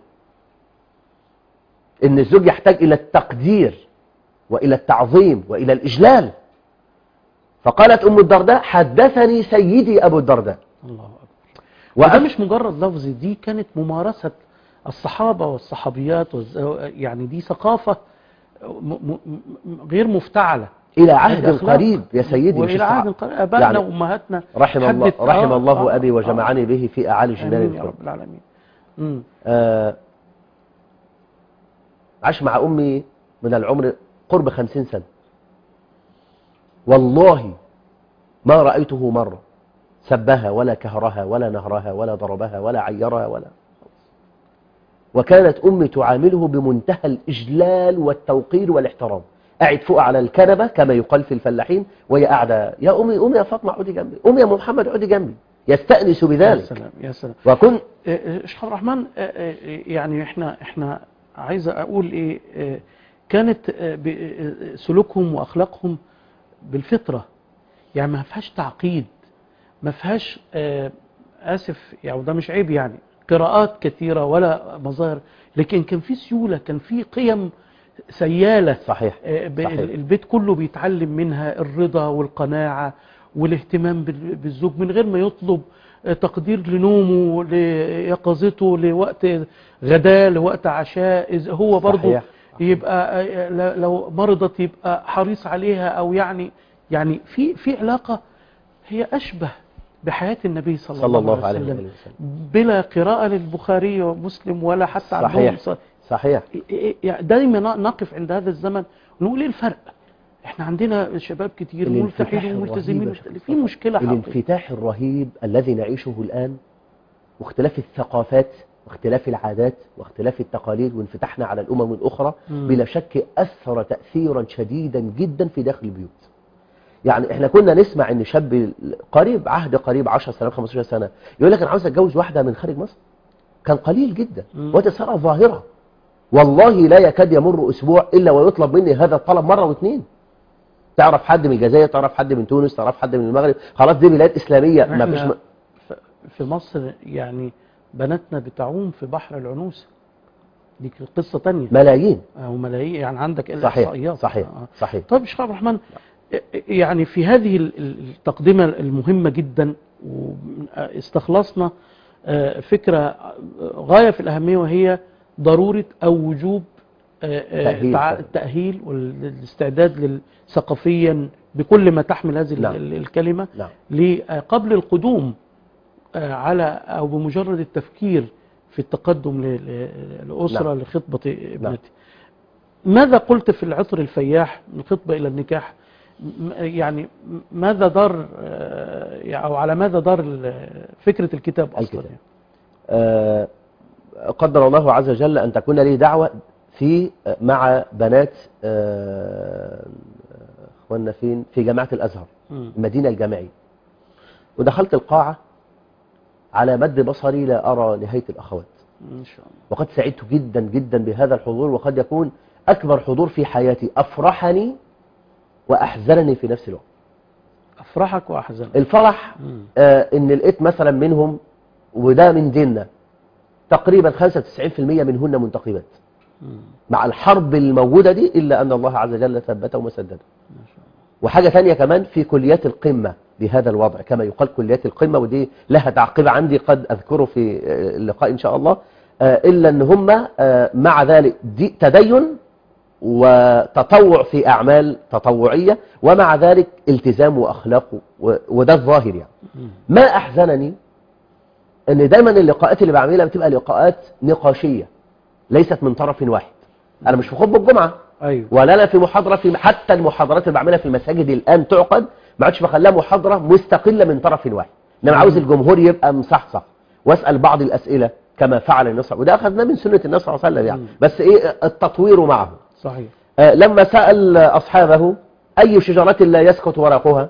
ان الزوج يحتاج الى التقدير والى التعظيم والى الاجلال فقالت ام الدرداء حدثني سيدي ابو الدرداء الله أكبر وده وأف... مش مجرد لفظ دي كانت ممارسة الصحابة والصحابيات والز... يعني دي ثقافة م... م... م- غير مفتعلة الى هذه عهد أخلاق. قريب يا سيدي مش وإلى عهد صعب. قريب أبائنا يعني وأمهاتنا رحم الله حدث- رحم آه، الله آه، ابي آه. وجمعني به في اعالي جنان آمين يا الخلد رب العالمين مم. آه عاش مع امي من العمر قرب خمسين سنة والله ما رأيته مرة سبها ولا كهرها ولا نهرها ولا ضربها ولا عيرها ولا وكانت أمي تعامله بمنتهى الإجلال والتوقير والاحترام قاعد فوق على الكنبة كما يقال في الفلاحين وهي قاعدة يا أمي أمي يا فاطمة عودي جنبي أمي يا أم محمد عودي جنبي يستأنس يا بذلك سلام يا سلام وكن آه، آه، شيخ عبد الرحمن آه، آه، يعني احنا احنا عايز اقول ايه آه، كانت آه، ب- آه، سلوكهم واخلاقهم بالفطره يعني ما فيهاش تعقيد ما فيهاش آه، اسف يعني وده مش عيب يعني قراءات كثيره ولا مظاهر لكن كان في سيوله كان في قيم سياله صحيح آه، ب- صحيح. البيت كله بيتعلم منها الرضا والقناعة والاهتمام بال- بالزوج من غير ما يطلب آه، تقدير لنومه ليقظته لوقت غداء لوقت عشاء إذا هو برضه صحيح. يبقى آه، ل- لو مرضت يبقى حريص عليها او يعني يعني في في علاقة هي اشبه بحياة النبي صلى, صلى الله, الله عليه عليه وسلم وسلم بلا قراءة للبخاري ومسلم ولا حتى عندهم صحيح. ص- صحيح يعني دايما نقف عند هذا الزمن ونقول ايه الفرق احنا عندنا شباب كتير الانفتاح ملتحين الرهيب وملتزمين يا شيخ في مشكلة حقيقية الانفتاح الرهيب الذي نعيشه الآن واختلاف الثقافات واختلاف العادات واختلاف التقاليد وانفتاحنا على الأمم الأخرى مم. بلا شك أثر تأثيرا شديدا جدا في داخل البيوت يعني احنا كنا نسمع ان شاب قريب عهد قريب 10 سنة 15 سنة يقول لك انا عاوز اتجوز واحدة من خارج مصر كان قليل جدا مم. وتسارع ظاهرة والله لا يكاد يمر اسبوع الا ويطلب مني هذا الطلب مرة واثنين تعرف حد من الجزائر تعرف حد من تونس تعرف حد من المغرب خلاص دي بلاد اسلامية ما فيش احنا م... ف- في مصر يعني بناتنا بتعوم في بحر العنوسة دي قصة تانية ملايين أو ملايين يعني عندك صحيح الإحصائيات صحيح آه. صحيح طيب شيخ عبد الرحمن يعني في هذه ال- ال- التقدمة المهمة جدا واستخلصنا آه، فكرة آه، غاية في الأهمية وهي ضرورة أو وجوب آه، آه، تأهيل تع- طبعا. التأهيل والاستعداد لل- ثقافيا بكل ما تحمل هذه ال- نعم. ال- الكلمة نعم ل- آه، قبل القدوم آه، على أو بمجرد التفكير في التقدم ل- ل- لأسرة نعم. لخطبة ابنتي ماذا قلت في العطر الفياح من الخطبة إلى النكاح م- يعني م- ماذا دار آه، يعني أو على ماذا دار ال- فكرة الكتاب أصلا الكتاب. يعني؟ آه، قدر الله عز وجل أن تكون لي دعوة في مع بنات آه، اخواننا فين في جامعة الأزهر مم. المدينة الجامعية ودخلت القاعة على مد بصري لا أرى نهاية الأخوات إن شاء الله وقد سعدت جدا جدا بهذا الحضور وقد يكون أكبر حضور في حياتي أفرحني وأحزنني في نفس الوقت أفرحك وأحزنك الفرح مم. آه ان لقيت مثلا منهم وده من ديننا تقريبا 95% منهن منتقبات مم. مع الحرب الموجودة دي إلا أن الله عز وجل ثبتهم وسددهم ما شاء الله وحاجة ثانية كمان في كليات القمة بهذا الوضع كما يقال كليات القمة ودي لها تعقيب عندي قد أذكره في آه، اللقاء إن شاء الله آه، إلا أن هم آه، مع ذلك دي تدين وتطوع في أعمال تطوعية ومع ذلك التزام وأخلاق و- وده الظاهر يعني مم. ما أحزنني أن دايما اللقاءات اللي بعملها بتبقى لقاءات نقاشية ليست من طرف واحد أنا مش في خطبة الجمعة أيوه ولا أنا في محاضرة في حتى المحاضرات اللي بعملها في المساجد الآن تعقد ما عادش بخليها محاضرة مستقلة من طرف واحد إنما عاوز الجمهور يبقى مصحصح واسأل بعض الأسئلة كما فعل النبي صلى الله عليه وسلم وده أخذناه من سنة النبي صلى الله عليه وسلم يعني مم. بس إيه التطوير معه صحيح آه، لما سأل أصحابه أي شجرة لا يسقط ورقها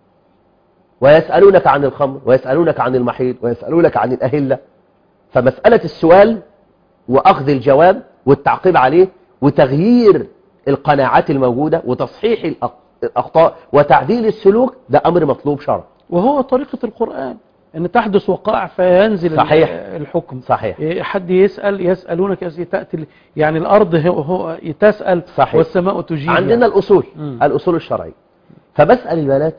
ويسألونك عن الخمر ويسألونك عن المحيط ويسألونك عن الأهلة فمسألة السؤال وأخذ الجواب والتعقيب عليه وتغيير القناعات الموجودة وتصحيح الأخ- الأخطاء وتعديل السلوك ده أمر مطلوب شرعا وهو طريقة القرآن أن تحدث وقائع فينزل صحيح. ال- الحكم صحيح إيه، حد يسأل يسألونك يس- تأتي ال- يعني الأرض هو, هو تسأل صحيح. والسماء تجيب عندنا يعني. الأصول مم. الأصول الشرعية فبسأل البنات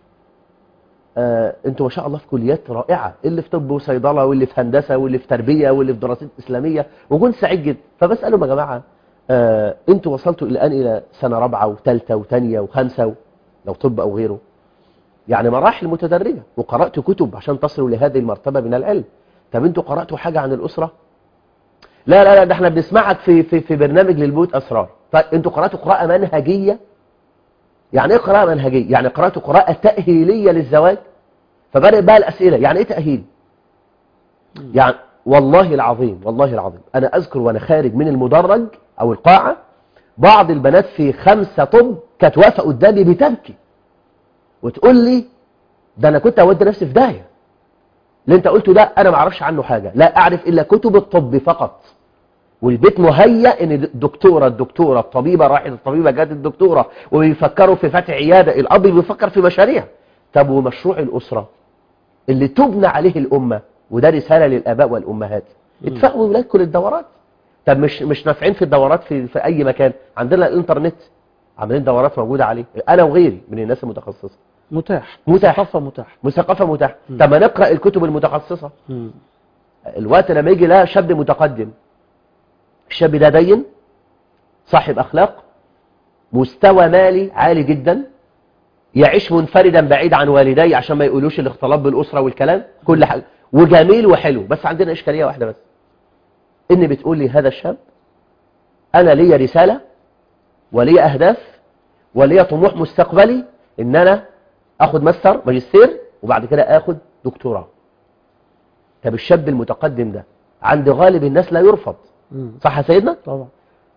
آه انتوا ما شاء الله في كليات رائعة اللي في طب وصيدلة واللي في هندسة واللي في تربية واللي في دراسات إسلامية وكنت سعيد جدا فبسألهم يا جماعة آه انتوا وصلتوا الآن إلى سنة رابعة وثالثة وثانية وخمسة و... لو طب أو غيره يعني مراحل متدرجة وقرأت كتب عشان تصلوا لهذه المرتبة من العلم طب انتوا قرأتوا حاجة عن الأسرة لا لا لا ده احنا بنسمعك في في في برنامج للبيوت أسرار طيب انتوا قرأتوا قراءة منهجية يعني ايه قراءة منهجية يعني قرأتوا قراءة تأهيلية للزواج فبدأ بقى الأسئلة يعني ايه تأهيل مم. يعني والله العظيم والله العظيم أنا أذكر وأنا خارج من المدرج أو القاعة بعض البنات في خمسة طب كانت واقفة قدامي بتبكي وتقول لي ده أنا كنت أودي نفسي في داهية اللي أنت قلته ده أنا ما أعرفش عنه حاجة لا أعرف إلا كتب الطب فقط والبيت مهيأ ان الدكتورة الدكتورة الطبيبة راحت الطبيبة جات الدكتورة وبيفكروا في فتح عيادة الأب بيفكر في مشاريع طب ومشروع الأسرة اللي تبنى عليه الأمة وده رسالة للآباء والأمهات مم. ادفعوا ولادكم للدورات طب مش مش نافعين في الدورات في, في أي مكان عندنا الإنترنت عاملين دورات موجودة عليه أنا وغيري من الناس المتخصصة متاح متاح. ثقافة متاح مثقفة متاح مم. طب ما نقرأ الكتب المتخصصة مم. الوقت لما يجي لا شاب متقدم الشاب ده دين صاحب أخلاق مستوى مالي عالي جدا يعيش منفردا بعيد عن والديه عشان ما يقولوش الاختلاط بالأسرة والكلام كل حاجة وجميل وحلو بس عندنا إشكالية واحدة بس إن بتقول لي هذا الشاب أنا ليا رسالة وليا أهداف وليا طموح مستقبلي إن أنا أخد ماستر ماجستير وبعد كده أخد دكتوراه طب الشاب المتقدم ده عند غالب الناس لا يرفض مم. صح يا سيدنا طبعا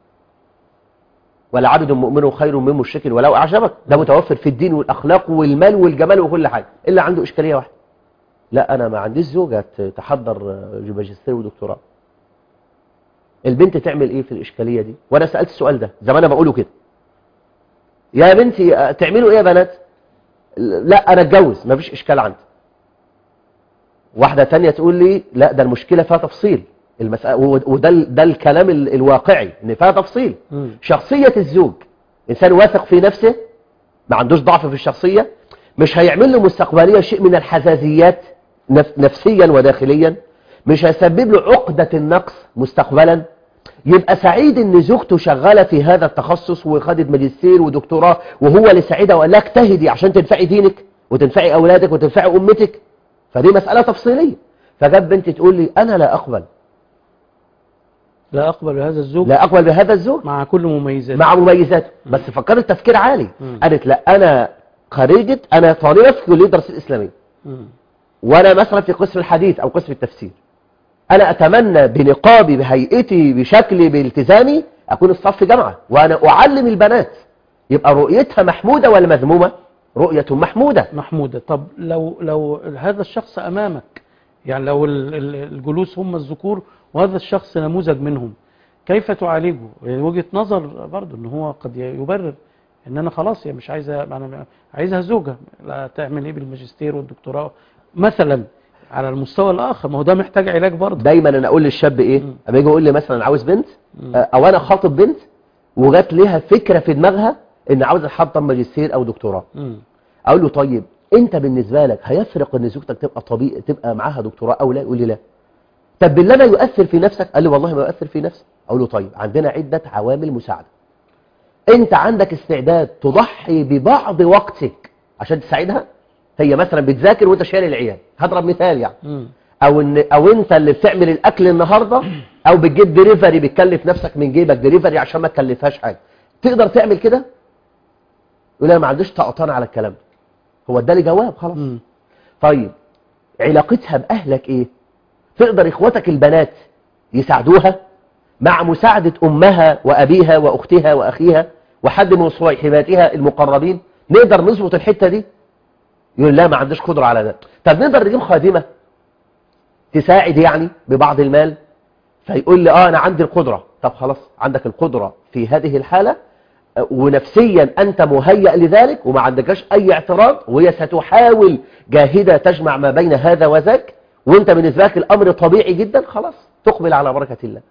ولا عبد مؤمن خير من مشرك ولو أعجبك ده متوفر في الدين والأخلاق والمال والجمال وكل حاجة إلا عنده إشكالية واحدة لا أنا ما عنديش زوجة ت- تحضر آه، ماجستير ودكتوراه البنت تعمل إيه في الإشكالية دي وأنا سألت السؤال ده زمان أنا بقوله كده يا بنتي آه، تعملوا إيه يا بنات لا أنا أتجوز ما فيش إشكال عندي واحدة تانية تقول لي لا ده المشكلة فيها تفصيل المسألة وده ال- ده الكلام ال- الواقعي ان فيها تفصيل مم. شخصية الزوج إنسان واثق في نفسه ما عندوش ضعف في الشخصية مش هيعمل له مستقبلية شيء من الحزازيات نف نفسيا وداخليا مش هيسبب له عقدة النقص مستقبلا يبقى سعيد ان زوجته شغالة في هذا التخصص وخدت ماجستير ودكتوراه وهو اللي سعيدها وقال لها اجتهدي عشان تنفعي دينك وتنفعي اولادك وتنفعي امتك فدي مسألة تفصيلية فجت بنت تقول لي انا لا اقبل لا أقبل هذا الزوج لا اقبل بهذا الزوج مع كل مميزاته مع مميزاته بس فكرت تفكير عالي مم. قالت لا انا خريجة انا طالبة في كلية دراسات الاسلامية مم. وانا مثلا في قسم الحديث او قسم التفسير انا اتمنى بنقابي بهيئتي بشكلي بالتزامي اكون الصف جامعة وانا اعلم البنات يبقى رؤيتها محمودة ولا مذمومة رؤية محمودة محمودة طب لو لو هذا الشخص أمامك يعني لو ال- ال- الجلوس هم الذكور وهذا الشخص نموذج منهم كيف تعالجه يعني وجهة نظر برضه ان هو قد يبرر ان انا خلاص يا مش عايزه انا عايزها زوجة لا تعمل ايه بالماجستير والدكتوراه مثلا على المستوى الاخر ما هو ده محتاج علاج برضه دايما انا اقول للشاب ايه مم. اما يجي يقول لي مثلا عاوز بنت مم. آه، او انا خاطب بنت وجات ليها فكرة في دماغها ان عاوز تحضر ماجستير او دكتوراه مم. اقول له طيب انت بالنسبه لك هيفرق ان زوجتك تبقى طبيعي تبقى معاها دكتوراه او لا يقول لي لا طب بالله ما يؤثر في نفسك قال لي والله ما يؤثر في نفسي اقول له طيب عندنا عده عوامل مساعده انت عندك استعداد تضحي ببعض وقتك عشان تساعدها هي مثلا بتذاكر وانت شايل العيال هضرب مثال يعني مم. او ان او انت اللي بتعمل الاكل النهارده او بتجيب دليفري بتكلف نفسك من جيبك دليفري عشان ما تكلفهاش حاجه تقدر تعمل كده يقول انا ما عنديش طقطان على الكلام ده هو ادالي جواب خلاص مم. طيب علاقتها باهلك ايه تقدر اخواتك البنات يساعدوها مع مساعدة امها وابيها واختها واخيها وحد من صحباتها المقربين نقدر نظبط الحتة دي يقول لا ما عنديش قدرة على ده طب نقدر نجيب خادمة تساعد يعني ببعض المال فيقول لي اه انا عندي القدرة طب خلاص عندك القدرة في هذه الحالة آه، ونفسيا انت مهيأ لذلك وما عندكش اي اعتراض وهي ستحاول جاهدة تجمع ما بين هذا وذاك وانت بالنسبة لك الامر طبيعي جدا خلاص تقبل على بركة الله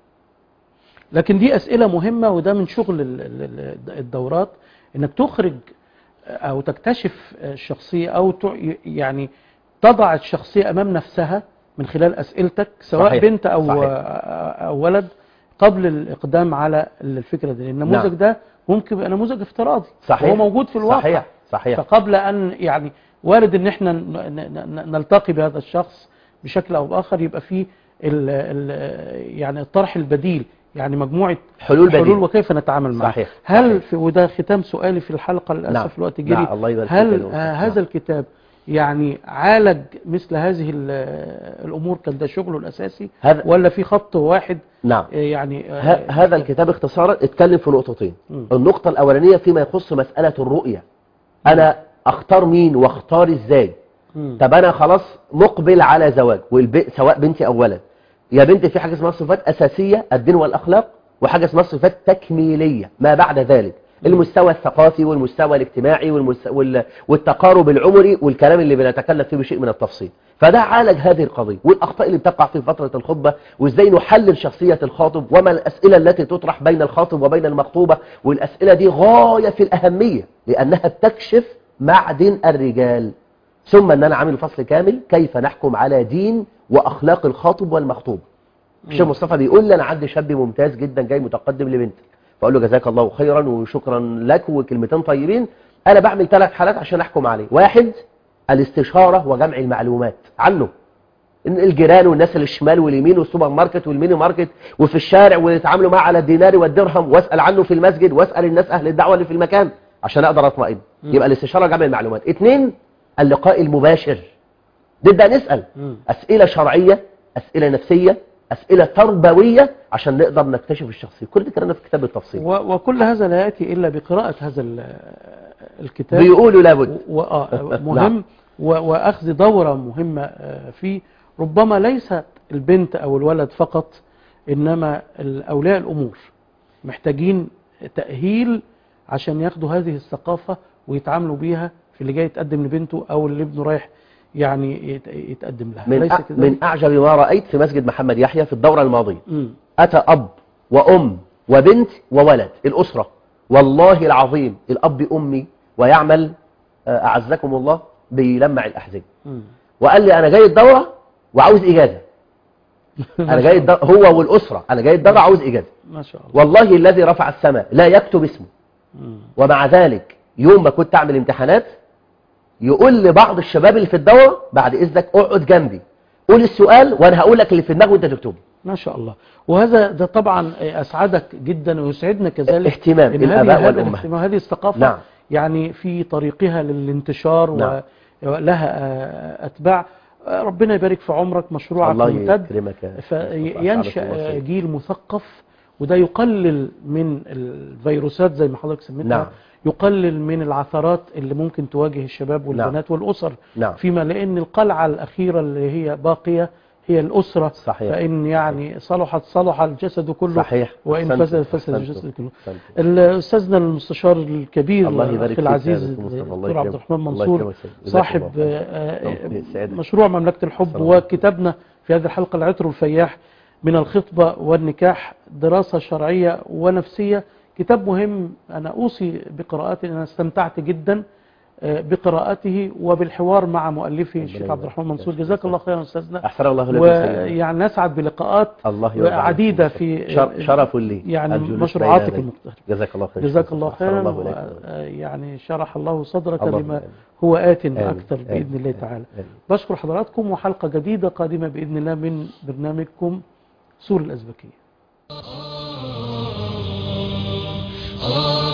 لكن دي أسئلة مهمة وده من شغل ال- ال- ال- الدورات انك تخرج او تكتشف الشخصية او تع- يعني تضع الشخصية امام نفسها من خلال اسئلتك سواء صحيح. بنت او صحيح. او ولد قبل الاقدام على الفكرة دي لان النموذج نعم. ده ممكن يبقى نموذج افتراضي صحيح هو موجود في الواقع صحيح صحيح فقبل أن يعني وارد أن احنا ن- ن- ن- نلتقي بهذا الشخص بشكل أو بآخر يبقى فيه ال ال يعني الطرح البديل يعني مجموعة حلول بديل حلول وكيف نتعامل معها صحيح، هل صحيح. في وده ختام سؤالي في الحلقة للأسف نعم. الوقت جري نعم، الله يبارك فيك هل يا دكتور. آه نعم. هذا الكتاب يعني عالج مثل هذه ال- الأمور كان ده شغله الأساسي هذا ولا في خط واحد نعم آه، يعني آه، ه- هذا الكتاب اختصارا اتكلم في نقطتين مم. النقطة الأولانية فيما يخص مسألة الرؤية أنا أختار مين واختار إزاي مم. طب أنا خلاص مقبل على زواج والب... سواء بنتي أو ولد يا بنتي في حاجة اسمها صفات أساسية الدين والأخلاق وحاجة اسمها صفات تكميلية ما بعد ذلك المستوى الثقافي والمستوى الاجتماعي والمس... وال... والتقارب العمري والكلام اللي بنتكلم فيه بشيء من التفصيل فده عالج هذه القضية والأخطاء اللي بتقع في فترة الخطبة وإزاي نحلل شخصية الخاطب وما الأسئلة التي تطرح بين الخاطب وبين المخطوبة والأسئلة دي غاية في الأهمية لأنها بتكشف معدن الرجال ثم أن أنا عامل فصل كامل كيف نحكم على دين وأخلاق الخاطب والمخطوب الشيخ مصطفى بيقول لي أنا عندي شاب ممتاز جدا جاي متقدم لبنتك فأقول له جزاك الله خيرا وشكرا لك وكلمتين طيبين أنا بعمل ثلاث حالات عشان أحكم عليه واحد الاستشارة وجمع المعلومات عنه إن الجيران والناس اللي الشمال واليمين والسوبر ماركت والميني ماركت وفي الشارع ويتعاملوا معاه على الدينار والدرهم واسأل عنه في المسجد واسأل الناس أهل الدعوة اللي في المكان عشان أقدر أطمئن مم. يبقى الاستشارة جمع المعلومات اثنين اللقاء المباشر نبدأ نسأل مم. أسئلة شرعية أسئلة نفسية أسئلة تربوية عشان نقدر نكتشف الشخصية كل ده كلامنا في كتاب التفصيل و- وكل هذا لا يأتي إلا بقراءة هذا ال- الكتاب بيقولوا لابد و- آه، مهم نعم. و- وأخذ دورة مهمة آه، فيه ربما ليست البنت أو الولد فقط إنما ال- أولياء الأمور محتاجين تأهيل عشان ياخدوا هذه الثقافة ويتعاملوا بيها في اللي جاي يتقدم لبنته أو اللي ابنه رايح يعني يت- يتقدم لها من, ليس أ... كذلك؟ من أعجب ما رأيت في مسجد محمد يحيى في الدورة الماضية مم. أتى أب وأم وبنت وولد الأسرة والله العظيم الأب أمي ويعمل آه، أعزكم الله بيلمع الأحزاب مم. وقال لي أنا جاي الدورة وعاوز إجازة أنا جاي الدورة هو والأسرة أنا جاي الدورة عاوز إجازة ما شاء الله والله الذي رفع السماء لا يكتب اسمه مم. ومع ذلك يوم ما كنت أعمل امتحانات يقول لبعض الشباب اللي في الدورة بعد إذنك اقعد جنبي قول السؤال وأنا هقول لك اللي في دماغك وأنت تكتبه ما شاء الله وهذا ده طبعا أسعدك جدا ويسعدنا كذلك اهتمام إن الآباء هذه هذا والأمهات الاهتمام هذه الثقافة نعم. يعني في طريقها للانتشار نعم. ولها آه، أتباع آه، ربنا يبارك في عمرك مشروعك الله ممتد يكرمك يا أستاذ مصطفى. فينشأ جزاك الله خير. جيل مثقف وده يقلل من الفيروسات زي ما حضرتك سميتها نعم. يقلل من العثرات اللي ممكن تواجه الشباب والبنات والأسر نعم. فيما لأن القلعة الأخيرة اللي هي باقية هي الأسرة صحيح. فإن يعني صلحت صلح الجسد كله صحيح. وإن أحسنت. فسد فسد أحسنت. الجسد كله أحسنت. الأستاذنا المستشار الكبير الله يبارك الأخ فيك العزيز يا دكتور مصطفى. الله الدكتور عبد يكرمك. الرحمن الله منصور يكرمك سيدي. جزاك صاحب الله خير. آه، الله يسعدك. مشروع مملكة الحب صلى الله عليه وكتابنا في هذه الحلقة العطر والفياح من الخطبة والنكاح دراسة شرعية ونفسية كتاب مهم أنا أوصي بقراءته أنا استمتعت جدا آه، بقراءته وبالحوار مع مؤلفه الشيخ يبارك عبد الرحمن فيك. منصور جزاك الله خيرا أستاذنا أحسن الله لكم سيدنا. ويعني نسعد بلقاءات الله يرضى عليك. عديدة في شر- شرف لي يعني الجلوس مشروعاتك بين يديك. المختلفة جزاك الله خير جزاك الله أحسن خيرا الله إليك. و- يعني شرح الله صدرك اللهم لما آمين. هو آت آمين. أكثر آمين. بإذن الله آمين. تعالى آمين. بشكر حضراتكم وحلقة جديدة قادمة بإذن الله من برنامجكم سور الأزبكية آه